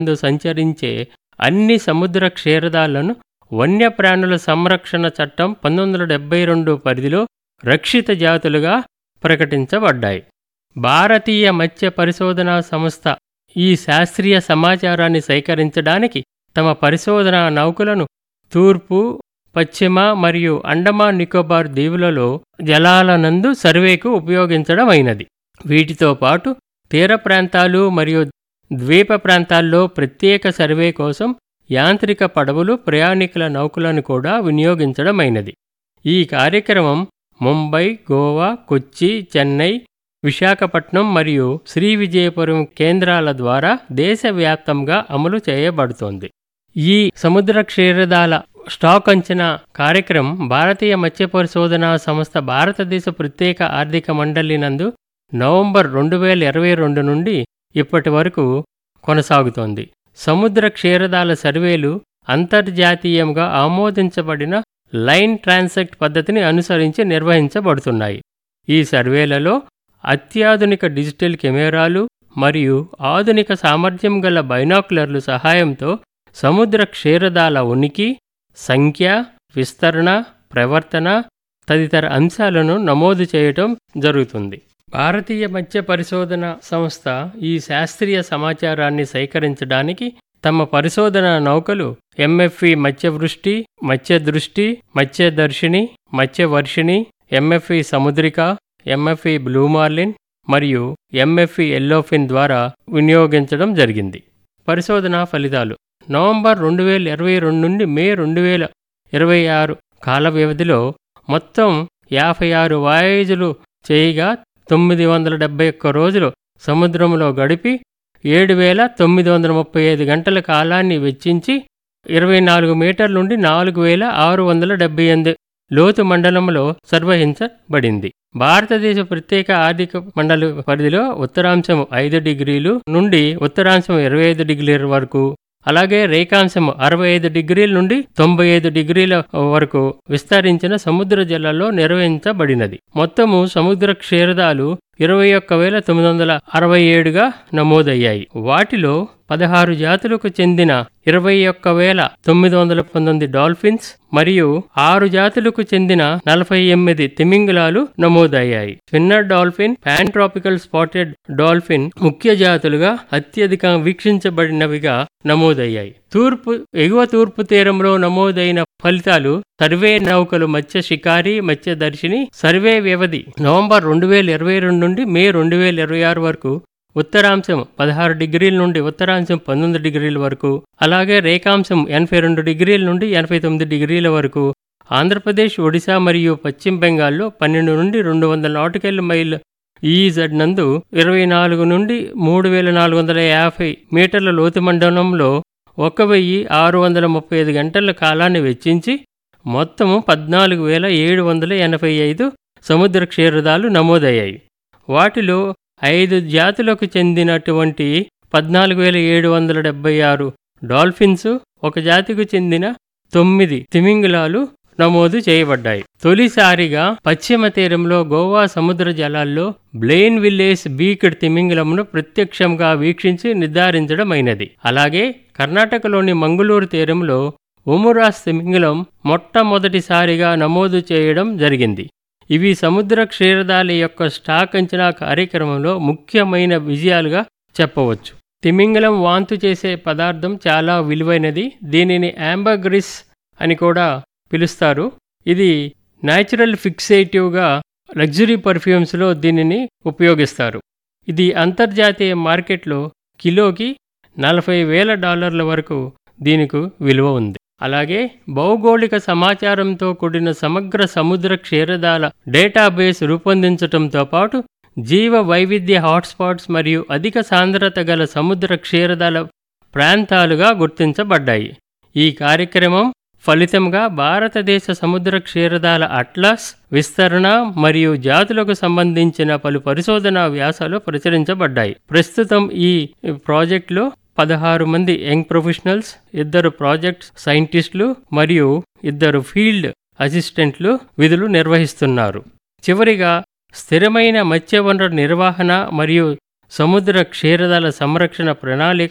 యందు సంచరించే అన్ని సముద్ర క్షీరదాలను వన్యప్రాణుల సంరక్షణ చట్టం పంతొమ్మిది వందల డెబ్బై రెండు పరిధిలో రక్షిత జాతులుగా ప్రకటించబడ్డాయి భారతీయ మత్స్య పరిశోధనా సంస్థ ఈ శాస్త్రీయ సమాచారాన్ని సేకరించడానికి తమ పరిశోధనా నౌకలను తూర్పు పశ్చిమ మరియు అండమాన్ నికోబార్ దీవులలో జలాలనందు సర్వేకు ఉపయోగించడం అయినది వీటితో పాటు తీర ప్రాంతాలు మరియు ద్వీప ప్రాంతాల్లో ప్రత్యేక సర్వే కోసం యాంత్రిక పడవలు ప్రయాణికుల నౌకలను కూడా వినియోగించడం అయినది ఈ కార్యక్రమం ముంబై గోవా కొచ్చి చెన్నై విశాఖపట్నం మరియు శ్రీ విజయపురం కేంద్రాల ద్వారా దేశవ్యాప్తంగా అమలు చేయబడుతోంది ఈ సముద్ర క్షీరదాల స్టాక్ అంచనా కార్యక్రమం భారతీయ మత్స్య పరిశోధనా సంస్థ భారతదేశ ప్రత్యేక ఆర్థిక మండలి నందు నవంబర్ రెండు వేల ఇరవై రెండు నుండి ఇప్పటి వరకు కొనసాగుతోంది సముద్ర క్షీరదాల సర్వేలు అంతర్జాతీయంగా ఆమోదించబడిన లైన్ ట్రాన్సెక్ట్ పద్ధతిని అనుసరించి నిర్వహించబడుతున్నాయి ఈ సర్వేలలో అత్యాధునిక డిజిటల్ కెమెరాలు మరియు ఆధునిక సామర్థ్యం గల బైనాక్యులర్లు సహాయంతో సముద్ర క్షీరదాల ఉనికి సంఖ్య విస్తరణ ప్రవర్తన తదితర అంశాలను నమోదు చేయటం జరుగుతుంది భారతీయ మత్స్య పరిశోధన సంస్థ ఈ శాస్త్రీయ సమాచారాన్ని సేకరించడానికి తమ పరిశోధన నౌకలు MFE Matsyavrushti Matsya Drishti Matsyadarshini Matsyavarshini MFE Samudrika MFE blue marlin మరియు ఎంఎఫ్ఈ ఎల్లోఫిన్ ద్వారా వినియోగించడం జరిగింది పరిశోధన ఫలితాలు నవంబర్ రెండు వేల ఇరవై రెండు నుండి మే రెండు వేల ఇరవై ఆరు కాల వ్యవధిలో మొత్తం యాభై ఆరు వాయేజులు చేయగా తొమ్మిది వందల డెబ్బై ఒక్క రోజులు సముద్రంలో గడిపి ఏడు వేల తొమ్మిది వందల ముప్పై ఐదు గంటల కాలాన్ని వెచ్చించి ఇరవై నాలుగు మీటర్ల నుండి నాలుగు వేల ఆరు వందల డెబ్బై ఎనిమిది లోతు మండలంలో నిర్వహించబడింది భారతదేశ ప్రత్యేక ఆర్థిక మండలి పరిధిలో ఉత్తరాంశం ఐదు డిగ్రీలు నుండి ఉత్తరాంశం ఇరవై ఐదు డిగ్రీల వరకు అలాగే రేఖాంశం అరవై ఐదు డిగ్రీల నుండి తొంభై ఐదు డిగ్రీల వరకు విస్తరించిన సముద్ర జలాల్లో నిర్వహించబడినది మొత్తము సముద్ర క్షీరదాలు ఇరవై ఒక్క వేల తొమ్మిది వందల అరవై ఏడుగా నమోదయ్యాయి వాటిలో పదహారు జాతులకు చెందిన ఇరవై ఒక్క వేల తొమ్మిది వందల పంతొమ్మిది డాల్ఫిన్స్ మరియు ఆరు జాతులకు చెందిన నలభై ఎనిమిది తిమింగలాలు నమోదయ్యాయి spinner dolphin pantropical spotted dolphin ముఖ్య జాతులుగా అత్యధిక వీక్షించబడినవిగా నమోదయ్యాయి తూర్పు ఎగువ తూర్పు తీరంలో నమోదైన ఫలితాలు సర్వే నౌకలు మత్స్య షికారి మత్స్యదర్శిని సర్వే వ్యవధి నవంబర్ రెండు వేల ఇరవై రెండు నుండి మే రెండు వేల ఇరవై ఆరు వరకు ఉత్తరాంశం పదహారు డిగ్రీల నుండి ఉత్తరాంశం పంతొమ్మిది డిగ్రీల వరకు అలాగే రేఖాంశం ఎనభై రెండు డిగ్రీల నుండి ఎనభై తొమ్మిది డిగ్రీల వరకు ఆంధ్రప్రదేశ్ ఒడిశా మరియు పశ్చిమ బెంగాల్లో పన్నెండు నుండి రెండు వందల నాటికల్ మైల్ ఈజెడ్ నందు ఇరవై నాలుగు నుండి మూడు వేల నాలుగు వందల యాభై మీటర్ల లోతు మండలంలో ఒక వెయ్యి ఆరు వందల ముప్పై ఐదు గంటల కాలాన్ని వెచ్చించి మొత్తము పద్నాలుగు వేల ఏడు వందల ఎనభై ఐదు సముద్ర క్షీరదాలు నమోదయ్యాయి వాటిలో ఐదు జాతులకు చెందినటువంటి పద్నాలుగు వేల ఏడు వందల డెబ్బై ఆరు డాల్ఫిన్స్ ఒక జాతికి చెందిన తొమ్మిది తిమింగలాలు నమోదు చేయబడ్డాయి తొలిసారిగా పశ్చిమ తీరంలో గోవా సముద్ర జలాల్లో బ్లెయిన్ విల్లేస్ బీక్డ్ తిమింగలమును ప్రత్యక్షంగా వీక్షించి నిర్ధారించడమైనది అలాగే కర్ణాటకలోని మంగుళూరు తీరంలో ఉమురాస్ తిమింగలం మొట్టమొదటిసారిగా నమోదు చేయడం జరిగింది ఇవి సముద్ర క్షీరదాల యొక్క స్టాక్ అంచనా కార్యక్రమంలో ముఖ్యమైన విజయాలుగా చెప్పవచ్చు తిమింగలం వాంతు చేసే పదార్థం చాలా విలువైనది దీనిని యాంబగ్రిస్ అని కూడా పిలుస్తారు ఇది న్యాచురల్ ఫిక్సేటివ్గా లగ్జరీ పర్ఫ్యూమ్స్లో దీనిని ఉపయోగిస్తారు ఇది అంతర్జాతీయ మార్కెట్లో కిలోకి నలభై వేల డాలర్ల వరకు దీనికి విలువ ఉంది అలాగే భౌగోళిక సమాచారంతో కూడిన సమగ్ర సముద్ర క్షీరదాల డేటాబేస్ రూపొందించడంతో పాటు జీవ వైవిధ్య హాట్స్పాట్స్ మరియు అధిక సాంద్రత గల సముద్ర క్షీరదాల ప్రాంతాలుగా గుర్తించబడ్డాయి ఈ కార్యక్రమం ఫలితంగా భారతదేశ సముద్ర క్షీరదాల అట్లాస్ విస్తరణ మరియు జాతులకు సంబంధించిన పలు పరిశోధనా వ్యాసాలు ప్రచురించబడ్డాయి ప్రస్తుతం ఈ ప్రాజెక్టులో పదహారు మంది యంగ్ ప్రొఫెషనల్స్ ఇద్దరు ప్రాజెక్ట్ సైంటిస్టులు మరియు ఇద్దరు ఫీల్డ్ అసిస్టెంట్లు విధులు నిర్వహిస్తున్నారు చివరిగా స్థిరమైన మత్స్య వనరుల నిర్వహణ మరియు సముద్ర క్షీరదాల సంరక్షణ ప్రణాళికల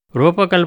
రూపకల్పన